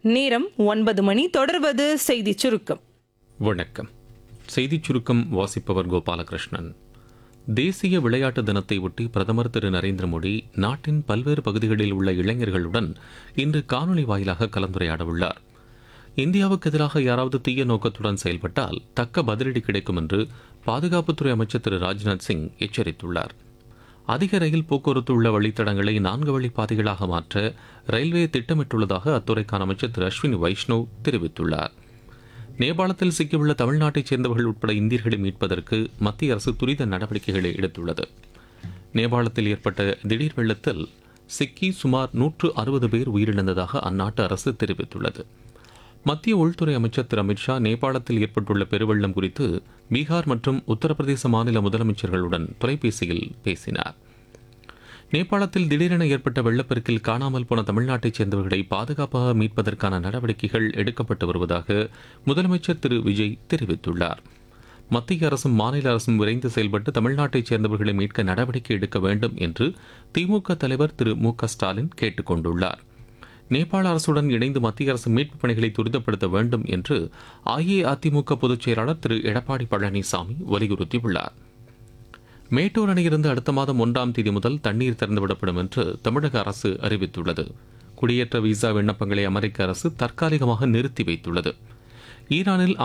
நேரம் ஒன்பது மணி தொடர்வது செய்தி சுருக்கம் வணக்கம் செய்திச் சுருக்கம் வாசிப்பவர் கோபாலகிருஷ்ணன் தேசிய விளையாட்டு தினத்தை ஒட்டி பிரதமர் திரு நரேந்திர மோடி நாட்டின் பல்வேறு பகுதிகளில் உள்ள இளைஞர்களுடன் இன்று காணொலி வாயிலாக கலந்துரையாட உள்ளார் இந்தியாவுக்கு எதிராக யாராவது தீய நோக்கத்துடன் செயல்பட்டால் தக்க பதிலடி கிடைக்கும் என்று பாதுகாப்புத்துறை அமைச்சர் திரு ராஜ்நாத் சிங் எச்சரித்துள்ளார் அதிக ரயில் போக்குவரத்து உள்ள வழித்தடங்களை நான்கு வழி பாதைகளாக மாற்ற ரயில்வே திட்டமிட்டுள்ளதாக அத்துறைக்கான அமைச்சர் திரு அஸ்வினி வைஷ்ணவ் தெரிவித்துள்ளார் நேபாளத்தில் சிக்கியுள்ள தமிழ்நாட்டைச் சேர்ந்தவர்கள் உட்பட இந்தியர்களை மீட்பதற்கு மத்திய அரசு துரித நடவடிக்கைகளை எடுத்துள்ளது நேபாளத்தில் ஏற்பட்ட திடீர் வெள்ளத்தில் சிக்கி சுமார் நூற்று அறுபது பேர் உயிரிழந்ததாக அந்நாட்டு அரசு தெரிவித்துள்ளது மத்திய உள்துறை அமைச்சர் திரு அமித்ஷா நேபாளத்தில் ஏற்பட்டுள்ள பெருவெள்ளம் குறித்து பீகார் மற்றும் உத்தரப்பிரதேச மாநில முதலமைச்சர்களுடன் தொலைபேசியில் பேசினார் நேபாளத்தில் திடீரென ஏற்பட்ட வெள்ளப்பெருக்கில் காணாமல் போன தமிழ்நாட்டைச் சேர்ந்தவர்களை பாதுகாப்பாக மீட்பதற்கான நடவடிக்கைகள் எடுக்கப்பட்டு வருவதாக முதலமைச்சர் திரு விஜய் தெரிவித்துள்ளார் மத்திய அரசும் மாநில அரசும் விரைந்து செயல்பட்டு தமிழ்நாட்டைச் சேர்ந்தவர்களை மீட்க நடவடிக்கை எடுக்க வேண்டும் என்று திமுக தலைவர் திரு மு க ஸ்டாலின் கேட்டுக் கொண்டுள்ளார் நேபாள அரசுடன் இணைந்து மத்திய அரசு மீட்புப் பணிகளை துரிதப்படுத்த வேண்டும் என்று அஇஅதிமுக பொதுச் செயலாளர் திரு எடப்பாடி பழனிசாமி வலியுறுத்தியுள்ளார் மேட்டூர் அணையிலிருந்து அடுத்த மாதம் ஒன்றாம் தேதி முதல் தண்ணீர் திறந்துவிடப்படும் என்று தமிழக அரசு அறிவித்துள்ளது குடியேற்ற விசா விண்ணப்பங்களை அமெரிக்க அரசு தற்காலிகமாக நிறுத்தி வைத்துள்ளது ஈரானில்